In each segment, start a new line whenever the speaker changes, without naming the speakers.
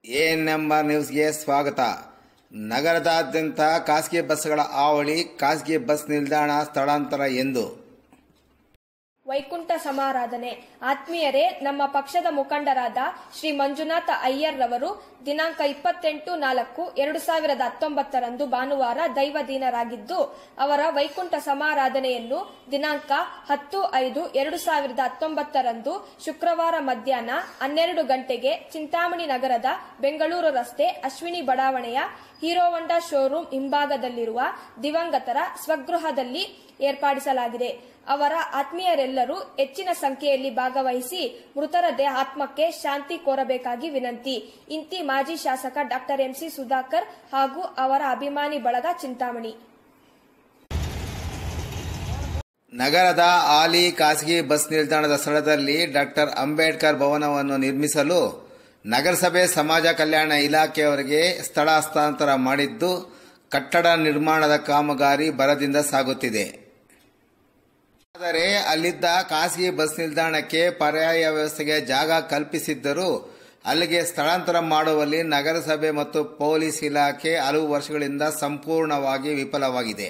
ಎಎನ್ಎಂಬ ನ್ಯೂಸ್ಗೆ ಸ್ವಾಗತ ನಗರದಾದ್ಯಂತ ಖಾಸಗಿ ಬಸ್ಗಳ ಹಾವಳಿ ಖಾಸಗಿ ಬಸ್ ನಿಲ್ದಾಣ ಸ್ಥಳಾಂತರ ಎಂದು
ವೈಕುಂಠ ಸಮಾರಾಧನೆ ಆತ್ಮೀಯರೇ ನಮ್ಮ ಪಕ್ಷದ ಮುಖಂಡರಾದ ಶ್ರೀ ಮಂಜುನಾಥ ಅಯ್ಯರ್ ರವರು ದಿನಾಂಕ ಇಪ್ಪತ್ತೆಂಟು ನಾಲ್ಕು ಎರಡು ಸಾವಿರದ ಹತ್ತೊಂಬತ್ತರಂದು ಭಾನುವಾರ ದೈವದೀನರಾಗಿದ್ದು ಅವರ ವೈಕುಂಠ ಸಮಾರಾಧನೆಯನ್ನು ದಿನಾಂಕ ಹತ್ತು ಐದು ಎರಡು ಸಾವಿರದ ಹತ್ತೊಂಬತ್ತರಂದು ಶುಕ್ರವಾರ ಮಧ್ಯಾಹ್ನ ಹನ್ನೆರಡು ಗಂಟೆಗೆ ಚಿಂತಾಮಣಿ ನಗರದ ಬೆಂಗಳೂರು ರಸ್ತೆ ಅಶ್ವಿನಿ ಬಡಾವಣೆಯ ಹೀರೋ ಹೊಂಡಾ ಶೋರೂಮ್ ಹಿಂಭಾಗದಲ್ಲಿರುವ ದಿವಂಗತರ ಸ್ವಗೃಹದಲ್ಲಿ ಏರ್ಪಡಿಸಲಾಗಿದೆ ಅವರ ಆತ್ಮೀಯರೆಲ್ಲರೂ ಹೆಚ್ಚಿನ ಸಂಖ್ಯೆಯಲ್ಲಿ ಭಾಗವಹಿಸಿ ಮೃತರ ಆತ್ಮಕ್ಕೆ ಶಾಂತಿ ಕೋರಬೇಕಾಗಿ ವಿನಂತಿ ಇಂತಿ ಮಾಜಿ ಶಾಸಕ ಡಾಕ್ಟರ್ ಎಂಸಿ ಸುಧಾಕರ್ ಹಾಗೂ ಅವರ ಅಭಿಮಾನಿ ಬಳಗ ಚಿಂತಾಮಣಿ
ನಗರದ ಹಾಲಿ ಖಾಸಗಿ ಬಸ್ ನಿಲ್ದಾಣದ ಸ್ಥಳದಲ್ಲಿ ಡಾಕ್ಟರ್ ಅಂಬೇಡ್ಕರ್ ಭವನವನ್ನು ನಿರ್ಮಿಸಲು ನಗರಸಭೆ ಸಮಾಜ ಕಲ್ಯಾಣ ಇಲಾಖೆಯವರಿಗೆ ಸ್ಥಳ ಹಸ್ತಾಂತರ ಮಾಡಿದ್ದು ಕಟ್ಟಡ ನಿರ್ಮಾಣದ ಕಾಮಗಾರಿ ಭರದಿಂದ ಸಾಗುತ್ತಿದೆ ಆದರೆ ಅಲ್ಲಿದ್ದ ಖಾಸಗಿ ಬಸ್ ನಿಲ್ದಾಣಕ್ಕೆ ಪರ್ಯಾಯ ವ್ಯವಸ್ಥೆಗೆ ಜಾಗ ಕಲ್ಪಿಸಿದ್ದರೂ ಅಲ್ಲಿಗೆ ಸ್ಥಳಾಂತರ ಮಾಡುವಲ್ಲಿ ನಗರಸಭೆ ಮತ್ತು ಪೊಲೀಸ್ ಇಲಾಖೆ ಹಲವು ವರ್ಷಗಳಿಂದ ಸಂಪೂರ್ಣವಾಗಿ ವಿಫಲವಾಗಿದೆ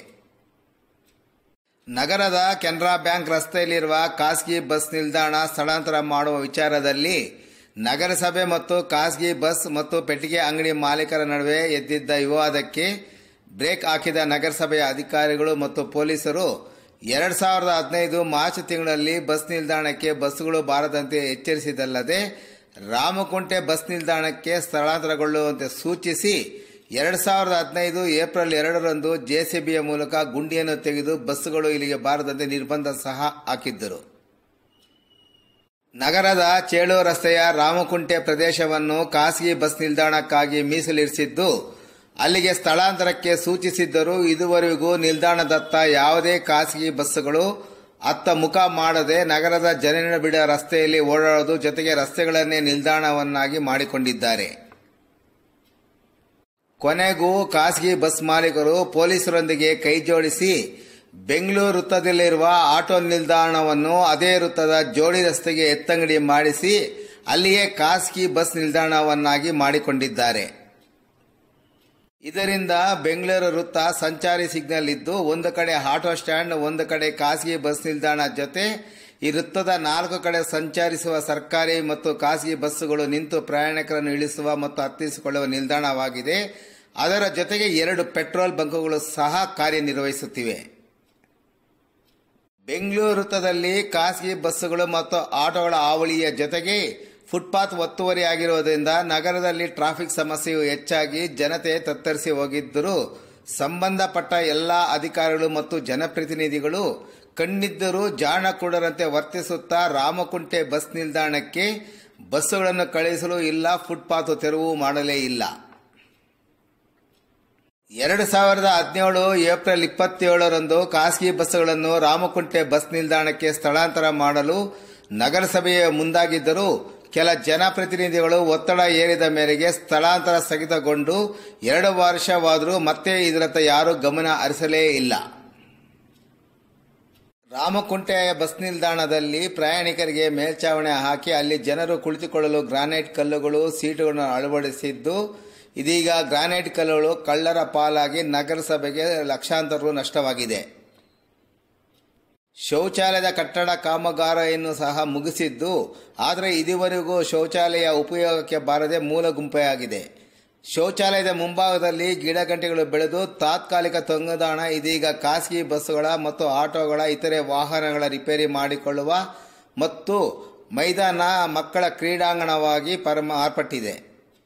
ನಗರದ ಕೆನರಾ ಬ್ಯಾಂಕ್ ರಸ್ತೆಯಲ್ಲಿರುವ ಖಾಸಗಿ ಬಸ್ ನಿಲ್ದಾಣ ಸ್ಥಳಾಂತರ ಮಾಡುವ ವಿಚಾರದಲ್ಲಿ ನಗರಸಭೆ ಮತ್ತು ಖಾಸಗಿ ಬಸ್ ಮತ್ತು ಪೆಟ್ಟಿಗೆ ಅಂಗಡಿ ಮಾಲೀಕರ ನಡುವೆ ಎದ್ದಿದ್ದ ವಿವಾದಕ್ಕೆ ಬ್ರೇಕ್ ಹಾಕಿದ ನಗರಸಭೆಯ ಅಧಿಕಾರಿಗಳು ಮತ್ತು ಪೊಲೀಸರು ಎರಡು ಸಾವಿರದ ಹದಿನೈದು ಮಾರ್ಚ್ ತಿಂಗಳಲ್ಲಿ ಬಸ್ ನಿಲ್ದಾಣಕ್ಕೆ ಬಸ್ಸುಗಳು ಬಾರದಂತೆ ಎಚ್ಚರಿಸಿದಲ್ಲದೆ ರಾಮಕುಂಟೆ ಬಸ್ ನಿಲ್ದಾಣಕ್ಕೆ ಸ್ಥಳಾಂತರಗೊಳ್ಳುವಂತೆ ಸೂಚಿಸಿ ಎರಡು ಸಾವಿರದ ಹದಿನೈದು ಏಪ್ರಿಲ್ ಎರಡರಂದು ಜೆಸಿಬಿಯ ಮೂಲಕ ಗುಂಡಿಯನ್ನು ತೆಗೆದು ಬಸ್ಸುಗಳು ಇಲ್ಲಿಗೆ ಬಾರದಂತೆ ನಿರ್ಬಂಧ ಸಹ ಹಾಕಿದ್ದರು ನಗರದ ಚೇಳು ರಸ್ತೆಯ ರಾಮಕುಂಟೆ ಪ್ರದೇಶವನ್ನು ಖಾಸಗಿ ಬಸ್ ನಿಲ್ದಾಣಕ್ಕಾಗಿ ಮೀಸಲಿರಿಸಿದ್ದು ಅಲ್ಲಿಗೆ ಸ್ಥಳಾಂತರಕ್ಕೆ ಸೂಚಿಸಿದ್ದರೂ ಇದುವರೆಗೂ ನಿಲ್ದಾಣದತ್ತ ಯಾವುದೇ ಖಾಸಗಿ ಬಸ್ಸುಗಳು ಅತ್ತ ಮುಖ ಮಾಡದೆ ನಗರದ ಜನನಿಬಿಡ ರಸ್ತೆಯಲ್ಲಿ ಓಡಾಡೋದು ಜೊತೆಗೆ ರಸ್ತೆಗಳನ್ನೇ ನಿಲ್ದಾಣವನ್ನಾಗಿ ಮಾಡಿಕೊಂಡಿದ್ದಾರೆ ಕೊನೆಗೂ ಖಾಸಗಿ ಬಸ್ ಮಾಲೀಕರು ಪೊಲೀಸರೊಂದಿಗೆ ಕೈಜೋಡಿಸಿ ಬೆಂಗಳೂರು ವೃತ್ತದಲ್ಲಿರುವ ಆಟೋ ನಿಲ್ದಾಣವನ್ನು ಅದೇ ವೃತ್ತದ ಜೋಡಿ ರಸ್ತೆಗೆ ಎತ್ತಂಗಡಿ ಮಾಡಿಸಿ ಅಲ್ಲಿಯೇ ಖಾಸಗಿ ಬಸ್ ನಿಲ್ದಾಣವನ್ನಾಗಿ ಮಾಡಿಕೊಂಡಿದ್ದಾರೆ ಇದರಿಂದ ಬೆಂಗಳೂರು ವೃತ್ತ ಸಂಚಾರಿ ಸಿಗ್ನಲ್ ಇದ್ದು ಒಂದು ಕಡೆ ಆಟೋ ಸ್ಟ್ಯಾಂಡ್ ಒಂದು ಕಡೆ ಖಾಸಗಿ ಬಸ್ ನಿಲ್ದಾಣ ಜೊತೆ ಈ ವೃತ್ತದ ನಾಲ್ಕು ಕಡೆ ಸಂಚರಿಸುವ ಸರ್ಕಾರಿ ಮತ್ತು ಖಾಸಗಿ ಬಸ್ಸುಗಳು ನಿಂತು ಪ್ರಯಾಣಿಕರನ್ನು ಇಳಿಸುವ ಮತ್ತು ಹತ್ತಿಸಿಕೊಳ್ಳುವ ನಿಲ್ದಾಣವಾಗಿದೆ ಅದರ ಜೊತೆಗೆ ಎರಡು ಪೆಟ್ರೋಲ್ ಬಂಕ್ಗಳು ಸಹ ಕಾರ್ಯನಿರ್ವಹಿಸುತ್ತಿವೆ ಬೆಂಗಳೂರು ವೃತ್ತದಲ್ಲಿ ಖಾಸಗಿ ಬಸ್ಸುಗಳು ಮತ್ತು ಆಟೋಗಳ ಹಾವಳಿಯ ಜೊತೆಗೆ ಫುಟ್ಪಾತ್ ಒತ್ತುವರಿಯಾಗಿರುವುದರಿಂದ ನಗರದಲ್ಲಿ ಟ್ರಾಫಿಕ್ ಸಮಸ್ಯೆಯು ಹೆಚ್ಚಾಗಿ ಜನತೆ ತತ್ತರಿಸಿ ಹೋಗಿದ್ದರೂ ಸಂಬಂಧಪಟ್ಟ ಎಲ್ಲ ಅಧಿಕಾರಿಗಳು ಮತ್ತು ಜನಪ್ರತಿನಿಧಿಗಳು ಕಣ್ಣಿದ್ದರೂ ಜಾಣ ಕೂಡರಂತೆ ವರ್ತಿಸುತ್ತಾ ರಾಮಕುಂಟೆ ಬಸ್ ನಿಲ್ದಾಣಕ್ಕೆ ಬಸ್ಸುಗಳನ್ನು ಕಳುಹಿಸಲು ಇಲ್ಲ ಫುಟ್ಪಾತ್ ತೆರವು ಮಾಡಲೇ ಇಲ್ಲ ಎರಡು ಸಾವಿರದ ಹದಿನೇಳು ಏಪ್ರಿಲ್ ಇಪ್ಪತ್ತೇಳರಂದು ಖಾಸಗಿ ಬಸ್ಸುಗಳನ್ನು ರಾಮಕುಂಟೆ ಬಸ್ ನಿಲ್ದಾಣಕ್ಕೆ ಸ್ಥಳಾಂತರ ಮಾಡಲು ನಗರಸಭೆಯ ಮುಂದಾಗಿದ್ದರೂ ಕೆಲ ಜನಪ್ರತಿನಿಧಿಗಳು ಒತ್ತಡ ಏರಿದ ಮೇರೆಗೆ ಸ್ಥಳಾಂತರ ಸ್ಥಗಿತಗೊಂಡು ಎರಡು ವರ್ಷವಾದರೂ ಮತ್ತೆ ಇದರತ್ತ ಯಾರೂ ಗಮನ ಹರಿಸಲೇ ಇಲ್ಲ ರಾಮಕುಂಟೆ ಬಸ್ ನಿಲ್ದಾಣದಲ್ಲಿ ಪ್ರಯಾಣಿಕರಿಗೆ ಮೇಲ್ಚಾವಣೆ ಹಾಕಿ ಅಲ್ಲಿ ಜನರು ಕುಳಿತುಕೊಳ್ಳಲು ಗ್ರಾನೈಟ್ ಕಲ್ಲುಗಳು ಸೀಟುಗಳನ್ನು ಅಳವಡಿಸಿದ್ದು ಇದೀಗ ಗ್ರಾನೈಟ್ ಕಲ್ಲುಗಳು ಕಳ್ಳರ ಪಾಲಾಗಿ ನಗರಸಭೆಗೆ ಲಕ್ಷಾಂತರ ರು ನಷ್ಟವಾಗಿದೆ ಶೌಚಾಲಯದ ಕಟ್ಟಡ ಕಾಮಗಾರಿಯನ್ನು ಸಹ ಮುಗಿಸಿದ್ದು ಆದರೆ ಇದುವರೆಗೂ ಶೌಚಾಲಯ ಉಪಯೋಗಕ್ಕೆ ಬಾರದೆ ಮೂಲ ಗುಂಪೆಯಾಗಿದೆ ಶೌಚಾಲಯದ ಮುಂಭಾಗದಲ್ಲಿ ಗಿಡಗಂಟೆಗಳು ಬೆಳೆದು ತಾತ್ಕಾಲಿಕ ತಂಗುದಾಣ ಇದೀಗ ಖಾಸಗಿ ಬಸ್ಸುಗಳ ಮತ್ತು ಆಟೋಗಳ ಇತರೆ ವಾಹನಗಳ ರಿಪೇರಿ ಮಾಡಿಕೊಳ್ಳುವ ಮತ್ತು ಮೈದಾನ ಮಕ್ಕಳ ಕ್ರೀಡಾಂಗಣವಾಗಿ ಪರಮ ಮಾರ್ಪಟ್ಟಿದೆ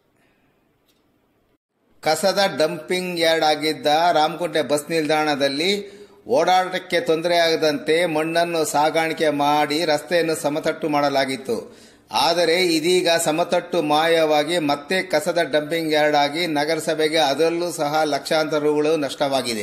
ಕಸದ ಡಂಪಿಂಗ್ ಯಾರ್ಡ್ ಆಗಿದ್ದ ರಾಮಕುಂಟೆ ಬಸ್ ನಿಲ್ದಾಣದಲ್ಲಿ ಓಡಾಟಕ್ಕೆ ತೊಂದರೆಯಾಗದಂತೆ ಮಣ್ಣನ್ನು ಸಾಗಾಣಿಕೆ ಮಾಡಿ ರಸ್ತೆಯನ್ನು ಸಮತಟ್ಟು ಮಾಡಲಾಗಿತ್ತು ಆದರೆ ಇದೀಗ ಸಮತಟ್ಟು ಮಾಯವಾಗಿ ಮತ್ತೆ ಕಸದ ಡಂಪಿಂಗ್ ಯಾರ್ಡ್ ಆಗಿ ನಗರಸಭೆಗೆ ಅದರಲ್ಲೂ ಸಹ ಲಕ್ಷಾಂತರ ರುಗಳು ನಷ್ಟವಾಗಿದೆ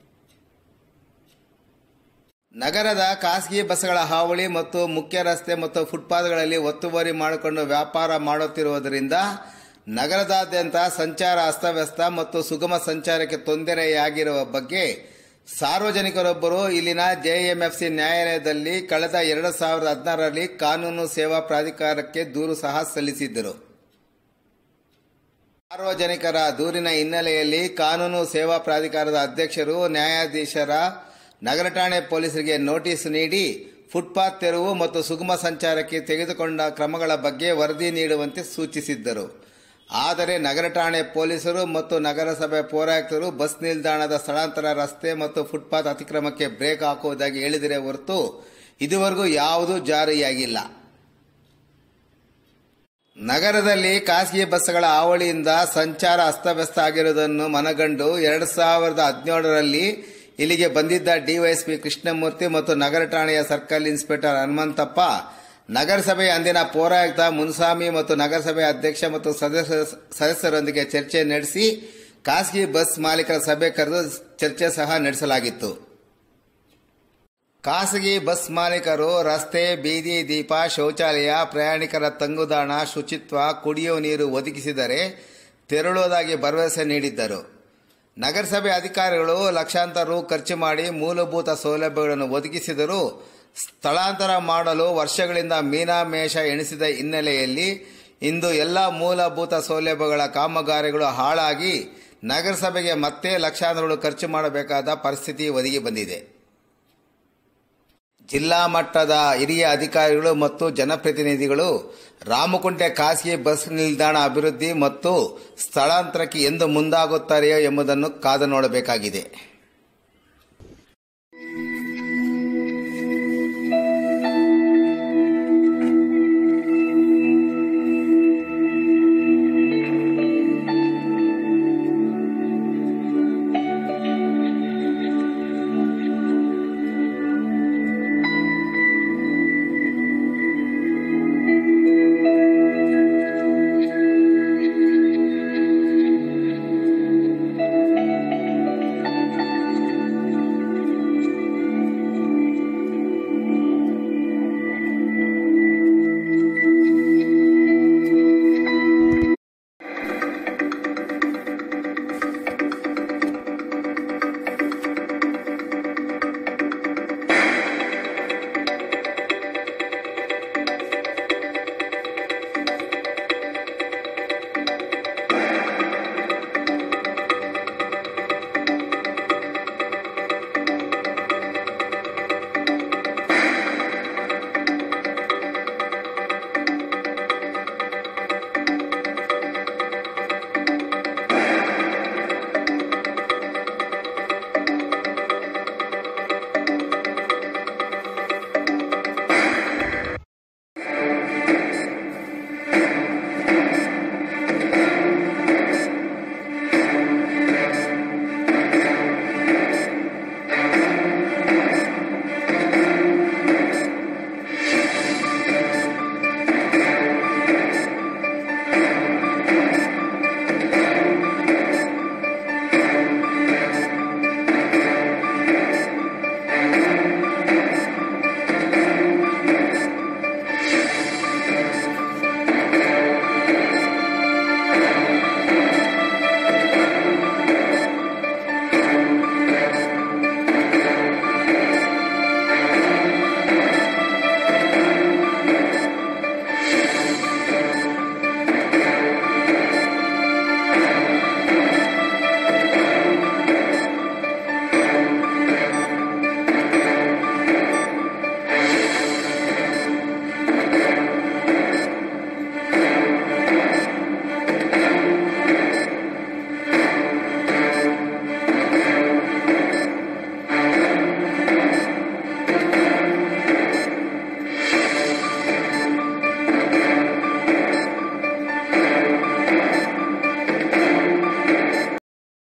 ನಗರದ ಖಾಸಗಿ ಬಸ್ಗಳ ಹಾವಳಿ ಮತ್ತು ಮುಖ್ಯ ರಸ್ತೆ ಮತ್ತು ಫುಟ್ಪಾತ್ಗಳಲ್ಲಿ ಒತ್ತುವರಿ ಮಾಡಿಕೊಂಡು ವ್ಯಾಪಾರ ಮಾಡುತ್ತಿರುವುದರಿಂದ ನಗರದಾದ್ಯಂತ ಸಂಚಾರ ಅಸ್ತವ್ಯಸ್ತ ಮತ್ತು ಸುಗಮ ಸಂಚಾರಕ್ಕೆ ತೊಂದರೆಯಾಗಿರುವ ಬಗ್ಗೆ ಸಾರ್ವಜನಿಕರೊಬ್ಬರು ಇಲ್ಲಿನ ಜೆಎಂಎಫ್ಸಿ ನ್ಯಾಯಾಲಯದಲ್ಲಿ ಕಳೆದ ಎರಡು ಸಾವಿರದ ಹದಿನಾರರಲ್ಲಿ ಕಾನೂನು ಸೇವಾ ಪ್ರಾಧಿಕಾರಕ್ಕೆ ದೂರು ಸಹ ಸಲ್ಲಿಸಿದ್ದರು ಸಾರ್ವಜನಿಕರ ದೂರಿನ ಹಿನ್ನೆಲೆಯಲ್ಲಿ ಕಾನೂನು ಸೇವಾ ಪ್ರಾಧಿಕಾರದ ಅಧ್ಯಕ್ಷರು ನ್ಯಾಯಾಧೀಶರ ನಗರ ಠಾಣೆ ಪೊಲೀಸರಿಗೆ ನೋಟಿಸ್ ನೀಡಿ ಫುಟ್ಪಾತ್ ತೆರವು ಮತ್ತು ಸುಗಮ ಸಂಚಾರಕ್ಕೆ ತೆಗೆದುಕೊಂಡ ಕ್ರಮಗಳ ಬಗ್ಗೆ ವರದಿ ನೀಡುವಂತೆ ಸೂಚಿಸಿದ್ದರು ಆದರೆ ನಗರ ಠಾಣೆ ಪೊಲೀಸರು ಮತ್ತು ನಗರಸಭೆ ಪೌರಾಯುಕ್ತರು ಬಸ್ ನಿಲ್ದಾಣದ ಸ್ಥಳಾಂತರ ರಸ್ತೆ ಮತ್ತು ಫುಟ್ಪಾತ್ ಅತಿಕ್ರಮಕ್ಕೆ ಬ್ರೇಕ್ ಹಾಕುವುದಾಗಿ ಹೇಳಿದರೆ ಹೊರತು ಇದುವರೆಗೂ ಯಾವುದೂ ಜಾರಿಯಾಗಿಲ್ಲ ನಗರದಲ್ಲಿ ಖಾಸಗಿ ಬಸ್ಗಳ ಹಾವಳಿಯಿಂದ ಸಂಚಾರ ಅಸ್ತವ್ಯಸ್ತ ಆಗಿರುವುದನ್ನು ಮನಗಂಡು ಎರಡು ಸಾವಿರದ ಹದಿನೇಳರಲ್ಲಿ ಇಲ್ಲಿಗೆ ಬಂದಿದ್ದ ಡಿವೈಎಸ್ಪಿ ಕೃಷ್ಣಮೂರ್ತಿ ಮತ್ತು ನಗರ ಠಾಣೆಯ ಸರ್ಕಲ್ ಇನ್ಸ್ಪೆಕ್ಟರ್ ಹನುಮಂತಪ್ಪ ನಗರಸಭೆಯ ಅಂದಿನ ಪೌರಾಯುಕ್ತ ಮುನ್ಸ್ವಾಮಿ ಮತ್ತು ನಗರಸಭೆ ಅಧ್ಯಕ್ಷ ಮತ್ತು ಸದಸ್ಯ ಸದಸ್ಯರೊಂದಿಗೆ ಚರ್ಚೆ ನಡೆಸಿ ಖಾಸಗಿ ಬಸ್ ಮಾಲೀಕರ ಸಭೆ ಕರೆದು ಚರ್ಚೆ ಸಹ ನಡೆಸಲಾಗಿತ್ತು ಖಾಸಗಿ ಬಸ್ ಮಾಲೀಕರು ರಸ್ತೆ ಬೀದಿ ದೀಪ ಶೌಚಾಲಯ ಪ್ರಯಾಣಿಕರ ತಂಗುದಾಣ ಶುಚಿತ್ವ ಕುಡಿಯುವ ನೀರು ಒದಗಿಸಿದರೆ ತೆರಳುವುದಾಗಿ ಭರವಸೆ ನೀಡಿದ್ದರು ನಗರಸಭೆ ಅಧಿಕಾರಿಗಳು ಲಕ್ಷಾಂತರ ರು ಖರ್ಚು ಮಾಡಿ ಮೂಲಭೂತ ಸೌಲಭ್ಯಗಳನ್ನು ಒದಗಿಸಿದರೂ ಸ್ಥಳಾಂತರ ಮಾಡಲು ವರ್ಷಗಳಿಂದ ಮೀನಾಮೇಷ ಎಣಿಸಿದ ಹಿನ್ನೆಲೆಯಲ್ಲಿ ಇಂದು ಎಲ್ಲ ಮೂಲಭೂತ ಸೌಲಭ್ಯಗಳ ಕಾಮಗಾರಿಗಳು ಹಾಳಾಗಿ ನಗರಸಭೆಗೆ ಮತ್ತೆ ಲಕ್ಷಾಂತರ ರು ಖರ್ಚು ಮಾಡಬೇಕಾದ ಪರಿಸ್ಥಿತಿ ಒದಗಿ ಬಂದಿದೆ ಜಿಲ್ಲಾ ಮಟ್ಟದ ಹಿರಿಯ ಅಧಿಕಾರಿಗಳು ಮತ್ತು ಜನಪ್ರತಿನಿಧಿಗಳು ರಾಮಕುಂಟೆ ಖಾಸಗಿ ಬಸ್ ನಿಲ್ದಾಣ ಅಭಿವೃದ್ಧಿ ಮತ್ತು ಸ್ಥಳಾಂತರಕ್ಕೆ ಎಂದು ಮುಂದಾಗುತ್ತಾರೆಯೋ ಎಂಬುದನ್ನು ಕಾದು ನೋಡಬೇಕಾಗಿದೆ